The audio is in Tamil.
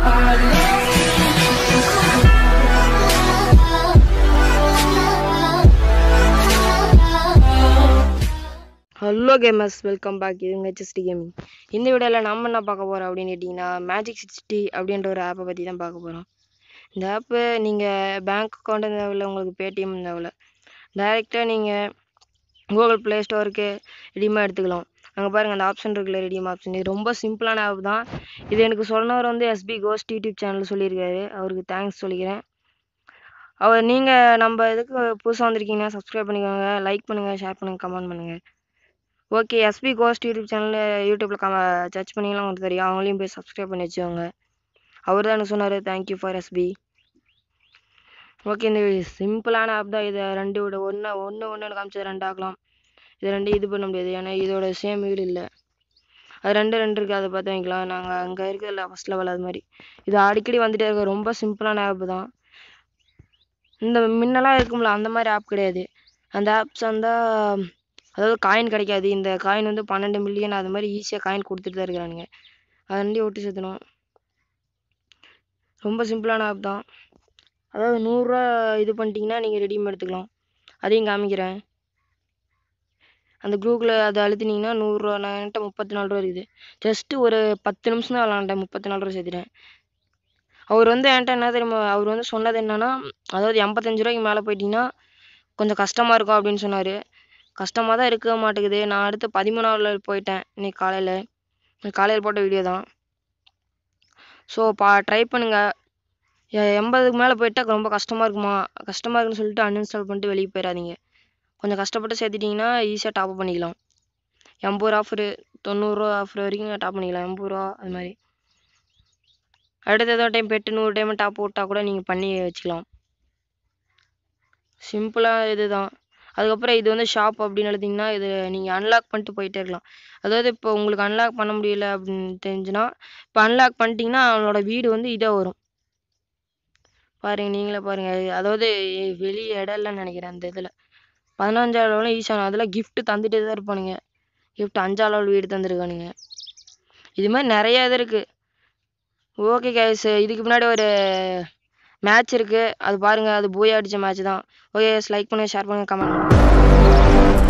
ஹலோ கேமர்ஸ் வெல்கம் பேக் இதுங்க ஹெச்எஸ்டி கேமிங் இந்த வீடியோவில் நம்ம என்ன பார்க்க போகிறோம் அப்படின்னு கேட்டிங்கன்னா மேஜிக் சிக்ஸ்டி அப்படின்ற ஒரு ஆப்பை பற்றி தான் பார்க்க போகிறோம் இந்த ஆப்பு நீங்கள் பேங்க் அக்கௌண்ட் தேவையில்ல உங்களுக்கு பேடிஎம் தேவையில்ல டைரெக்டாக நீங்கள் கூகுள் ப்ளே ஸ்டோருக்கு ரெடிமாக எடுத்துக்கலாம் அங்கே பாருங்கள் அந்த ஆப்ஷன் இருக்குல்ல ரெடியம் ஆப்ஷன் இது ரொம்ப சிம்பிளான ஆப் தான் இது எனக்கு சொன்னவர் வந்து எஸ்பி கோஸ்ட் யூடியூப் சேனல் சொல்லியிருக்காரு அவருக்கு தேங்க்ஸ் சொல்லிக்கிறேன் அவர் நீங்கள் நம்ம இதுக்கு புதுசாக வந்திருக்கீங்கன்னா சப்ஸ்கிரைப் பண்ணிக்கோங்க லைக் பண்ணுங்கள் ஷேர் பண்ணுங்கள் கமெண்ட் பண்ணுங்கள் ஓகே எஸ்பி கோஸ்ட் யூடியூப் சேனலில் யூடியூப்பில் கம சர்ச் பண்ணிங்கலாம் உங்களுக்கு தெரியும் அவங்களையும் போய் சப்ஸ்கிரைப் பண்ணி வச்சுக்கோங்க அவர் தான் எனக்கு சொன்னார் தேங்க்யூ ஃபார் எஸ்பி ஓகே இந்த சிம்பிளான ஆப் தான் இதை ரெண்டு விட ஒன்று ஒன்று ஒன்று காமிச்சது ரெண்டு ஆக்கலாம் இது ரெண்டு இது பண்ண முடியாது ஏன்னா இதோட சேம் வீடு இல்லை அது ரெண்டு ரெண்டு இருக்குது அதை பார்த்து வாங்கிக்கலாம் நாங்கள் அங்கே இருக்கிறதில்ல ஃபஸ்ட் லெவல் அது மாதிரி இது அடிக்கடி வந்துட்டே இருக்க ரொம்ப சிம்பிளான ஆப் தான் இந்த முன்னெல்லாம் இருக்கும்ல அந்த மாதிரி ஆப் கிடையாது அந்த ஆப்ஸ் வந்தால் அதாவது காயின் கிடைக்காது இந்த காயின் வந்து பன்னெண்டு மில்லியன் அது மாதிரி ஈஸியாக காயின் கொடுத்துட்டு தான் இருக்கிறானுங்க அதை ரெண்டி ஒட்டி சேர்த்தணும் ரொம்ப சிம்பிளான ஆப் தான் அதாவது நூறுரூவா இது பண்ணிட்டீங்கன்னா நீங்கள் ரெடியும் எடுத்துக்கலாம் அதையும் காமிக்கிறேன் அந்த குரூப்பில் அதை அழுத்தினீங்கன்னா நூறுரூவா நான் என்கிட்ட முப்பத்தி நாலு ரூபா இருக்குது ஜஸ்ட்டு ஒரு பத்து நிமிஷம் தான் விளாண்டேன் முப்பத்தி நாலு ரூபா சேர்த்துட்டேன் அவர் வந்து என்கிட்ட என்ன தெரியுமா அவர் வந்து சொன்னது என்னன்னா அதாவது எண்பத்தஞ்சு ரூபாய்க்கு மேலே போயிட்டீங்கன்னா கொஞ்சம் கஷ்டமாக இருக்கும் அப்படின்னு சொன்னார் கஷ்டமாக தான் இருக்க மாட்டேங்குது நான் அடுத்து பதிமூணாவில் போயிட்டேன் இன்னைக்கு காலையில் காலையில் போட்ட வீடியோ தான் ஸோ பா ட்ரை பண்ணுங்கள் எண்பதுக்கு மேலே போயிட்டால் ரொம்ப கஷ்டமாக இருக்குமா கஷ்டமாக இருக்குன்னு சொல்லிட்டு அன்இன்ஸ்டால் பண்ணிட்டு வெளியே போயிடாதீங்க கொஞ்சம் கஷ்டப்பட்டு சேர்த்துட்டிங்கன்னா ஈஸியாக டாப் பண்ணிக்கலாம் எண்பது ரூபா ஆஃபரு தொண்ணூறுரூவா ஆஃபர் வரைக்கும் டாப் பண்ணிக்கலாம் எண்பது ரூபா அது மாதிரி அடுத்த ஏதோ டைம் பெட்டு நூறு டைம் டாப் போட்டால் கூட நீங்கள் பண்ணி வச்சுக்கலாம் சிம்பிளாக இது தான் அதுக்கப்புறம் இது வந்து ஷாப் அப்படின்னு எழுதிங்கன்னா இது நீங்கள் அன்லாக் பண்ணிட்டு போயிட்டே இருக்கலாம் அதாவது இப்போ உங்களுக்கு அன்லாக் பண்ண முடியல அப்படின்னு தெரிஞ்சுன்னா இப்போ அன்லாக் பண்ணிட்டீங்கன்னா அவனோட வீடு வந்து இதாக வரும் பாருங்க நீங்களே பாருங்க அதாவது வெளியே இடம் இல்லைன்னு நினைக்கிறேன் அந்த இதில் பதினஞ்சாவது லெவலும் ஈஸியான அதில் gift தந்துட்டே தான் இருப்பானுங்க gift அஞ்சாவது லெவல் வீடு தந்துருக்கானுங்க இது மாதிரி நிறைய இது இருக்குது ஓகே கைஸ் இதுக்கு முன்னாடி ஒரு மேட்ச் இருக்குது அது பாருங்கள் அது பூயா அடித்த மேட்ச் தான் ஓகே லைக் பண்ணுங்கள் ஷேர் பண்ணுங்கள் கமெண்ட் பண்ணுங்கள்